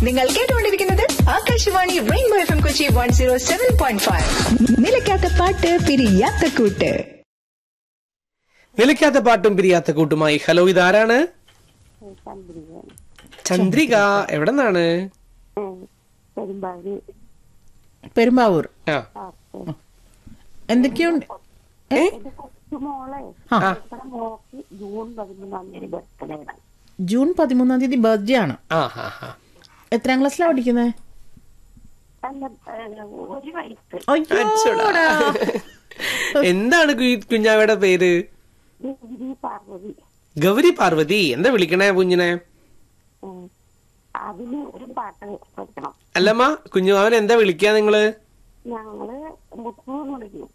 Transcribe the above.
നിങ്ങൾ കേട്ടുകൊണ്ടിരിക്കുന്നത് Akashvani Rainbow F M Kochi one zero seven point five നിലയ്ക്കാത്ത പാട്ട് പിരിയാത്ത കൂട്ട് നിലയ്ക്കാത്ത പാട്ടും പിരിയാത്ത കൂട്ടുമായി ഹലോ ഇതാരാണ് ചന്ദ്രിക എവിടെ നിന്നാണ് പെരുമ്പാവൂർ പെരുമ്പാവൂർ ആ എന്തൊക്കെയുണ്ട് ഏ എന്റെ കൊച്ചുമോളെ ആ. ഇവിടെ മോക്ക് ജൂൺ പതിമൂന്നാം തീയതി ബർത്ത്ഡേ ആണ് ജൂൺ പതിമൂന്നാം തീയതി ബർത്ത്ഡേ ആണ് ആ ഹാ ഹാ എത്രാം ക്ലാസ്സിലാണ് പഠിക്കുന്നത് അല്ല ഏഹ്, ഒരു വയസ്സ് അച്ചോടാ. എന്താണ് കു- കുഞ്ഞാവയുടെ പേര് ഗിരി പാർവതി ഗൗരി പാർവതി എന്താ വിളിക്കണേ കുഞ്ഞിനെ ഉം. അതിന് ഒരു പാട്ട് പഠിക്കണം അല്ലമ്മ കുഞ്ഞുമാവൻ എന്താ വിളിക്കാ നിങ്ങള് ഞങ്ങള് മുത്തു എന്ന് വിളിക്കും